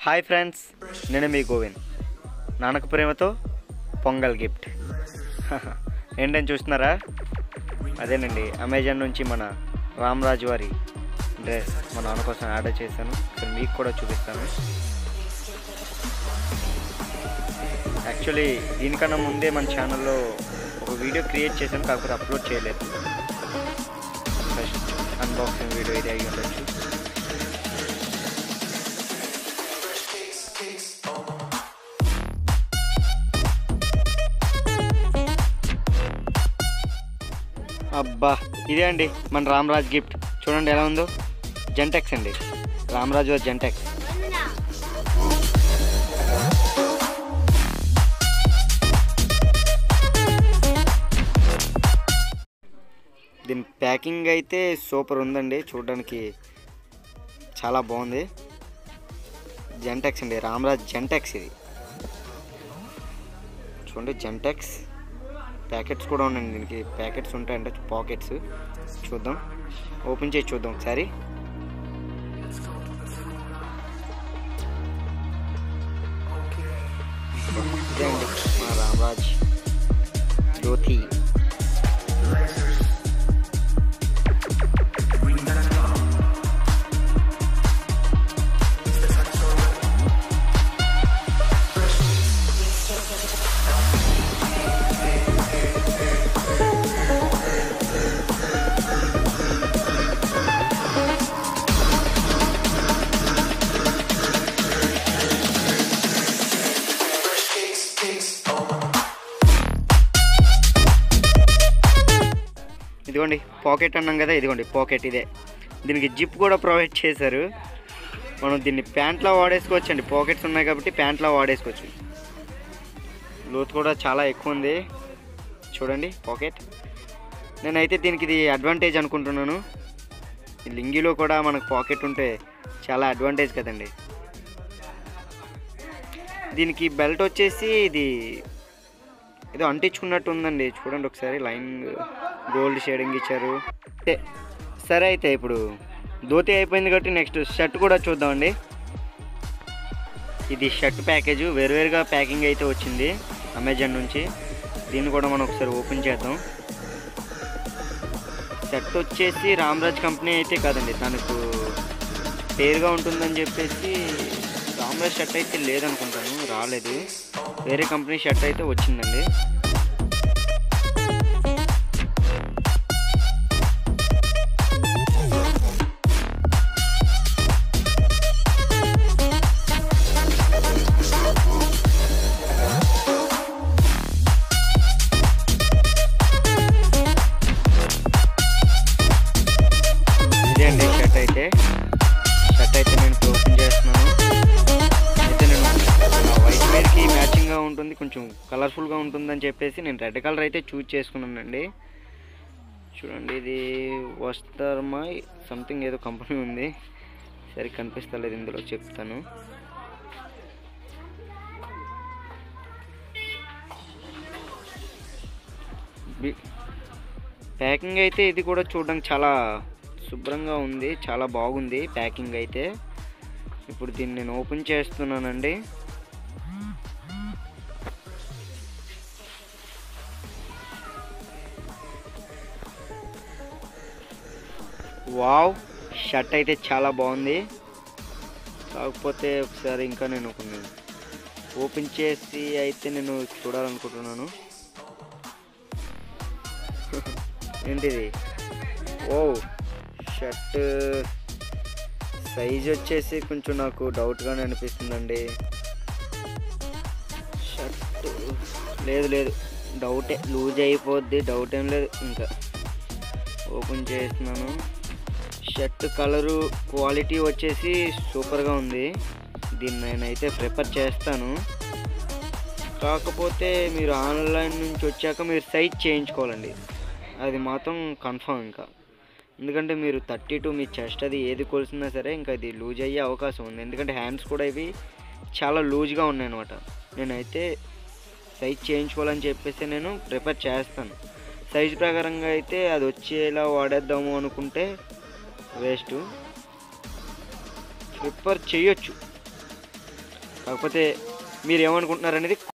hi friends నేను మీ గోవింద్ నాన్నకు ప్రేమతో పొంగల్ గిఫ్ట్ ఏంటని చూస్తున్నారా అదేనండి అమెజాన్ నుంచి మన రామరాజు వారి డ్రెస్ మా నాన్న కోసం ఆర్డర్ చేశాను ఇక్కడ మీకు కూడా చూపిస్తాను యాక్చువల్లీ దీనికన్నా ముందే మన ఛానల్లో ఒక వీడియో క్రియేట్ చేశాను కాకపోతే అప్లోడ్ చేయలేదు ఫస్ట్ అన్బాక్సింగ్ వీడియో ఇది అయ్యి ఉండొచ్చు అబ్బా ఇదే అండి మన రామరాజ్ గిఫ్ట్ చూడండి ఎలా ఉందో జెంటెక్స్ అండి రామరాజు వారి జెంటెక్స్ దీని ప్యాకింగ్ అయితే సూపర్ ఉందండి చూడడానికి చాలా బాగుంది జెంటెక్స్ అండి రామరాజ్ జెంటెక్స్ ఇది చూడండి జెంటెక్స్ ప్యాకెట్స్ కూడా ఉన్నాయండి దీనికి ప్యాకెట్స్ ఉంటాయంటే పాకెట్స్ చూద్దాం ఓపెన్ చేసి చూద్దాం ఒకసారి ఇదే అండి మా రామరాజ్ జ్యోతి ఇదిగోండి పాకెట్ అన్నాం కదా ఇదిగోండి పాకెట్ ఇదే దీనికి జిప్ కూడా ప్రొవైడ్ చేశారు మనం దీన్ని ప్యాంట్లో వాడేసుకోవచ్చు అండి పాకెట్స్ ఉన్నాయి కాబట్టి ప్యాంట్లో వాడేసుకోవచ్చు లోతు కూడా చాలా ఎక్కువ ఉంది చూడండి పాకెట్ నేనైతే దీనికి ఇది అడ్వాంటేజ్ అనుకుంటున్నాను ఈ లింగిలో కూడా మనకు పాకెట్ ఉంటే చాలా అడ్వాంటేజ్ కదండి దీనికి బెల్ట్ వచ్చేసి ఇది ఏదో అంటించుకున్నట్టు ఉందండి చూడండి ఒకసారి లైన్ గోల్డ్ షేడింగ్ ఇచ్చారు ఏ, సరే అయితే ఇప్పుడు ధోతి అయిపోయింది కాబట్టి నెక్స్ట్ షర్ట్ కూడా చూద్దామండి ఇది షర్ట్ ప్యాకేజ్ వేరువేరుగా ప్యాకింగ్ అయితే వచ్చింది అమెజాన్ నుంచి దీన్ని కూడా మనం ఒకసారి ఓపెన్ చేద్దాం షర్ట్ వచ్చేసి రామరాజ్ కంపెనీ అయితే కాదండి తనకు పేరుగా ఉంటుందని చెప్పేసి రామరాజ్ షర్ట్ అయితే లేదనుకుంటాను రాలేదు వేరే కంపెనీ షర్ట్ అయితే వచ్చిందండి ఇదే అండి షర్ట్ అయితే షర్ట్ అయితే నేను ఇప్పుడు ఓపెన్ చేస్తున్నాను అయితే నేను వైట్ వేర్కి మ్యాచింగ్గా ఉంటుంది కొంచెం కలర్ఫుల్గా ఉంటుందని చెప్పేసి నేను రెడ్ కలర్ అయితే చూజ్ చేసుకున్నానండి చూడండి ఇది వస్తర్మాయ్ సంథింగ్ ఏదో కంపెనీ ఉంది సరే కనిపిస్తలేదు ఇందులో చెప్తాను బి- ప్యాకింగ్ అయితే ఇది కూడా చూడడానికి చాలా శుభ్రంగా ఉంది చాలా బాగుంది ప్యాకింగ్ అయితే ఇప్పుడు దీన్ని నేను ఓపెన్ చేస్తున్నానండి వావ్ షర్ట్ అయితే చాలా బాగుంది కాకపోతే ఒకసారి ఇంకా నేను కొన్ని ఓపెన్ చేసి అయితే నేను చూడాలనుకుంటున్నాను ఏంటిది ఓ షర్ట్ సైజ్ వచ్చేసి కొంచెం నాకు డౌట్గానే అనిపిస్తుందండి షర్ట్ లేదు లేదు డౌటే లూజ్ అయిపోద్ది డౌట్ ఏం లేదు ఇంకా ఓపెన్ చేస్తున్నాను షర్ట్ కలరు క్వాలిటీ వచ్చేసి సూపర్గా ఉంది దీన్ని నేనైతే ప్రిఫర్ చేస్తాను కాకపోతే మీరు ఆన్లైన్ నుంచి వచ్చాక మీరు సైజ్ చేయించుకోవాలండి అది మాత్రం కన్ఫామ్ ఇంకా ఎందుకంటే మీరు థర్టీ టూ మీ చెస్ట్ అది ఏది కొలిసినా సరే ఇంకా ఇది లూజ్ అయ్యే అవకాశం ఉంది ఎందుకంటే హ్యాండ్స్ కూడా ఇవి చాలా లూజ్గా ఉన్నాయి అనమాట నేనైతే సైజ్ చేయించుకోవాలని చెప్పేసి నేను ప్రిఫర్ చేస్తాను సైజ్ ప్రకారంగా అయితే అది వచ్చేలా వాడేద్దాము అనుకుంటే వేస్ట్ ప్రిఫర్ చేయొచ్చు కాకపోతే మీరు ఏమనుకుంటున్నారు అనేది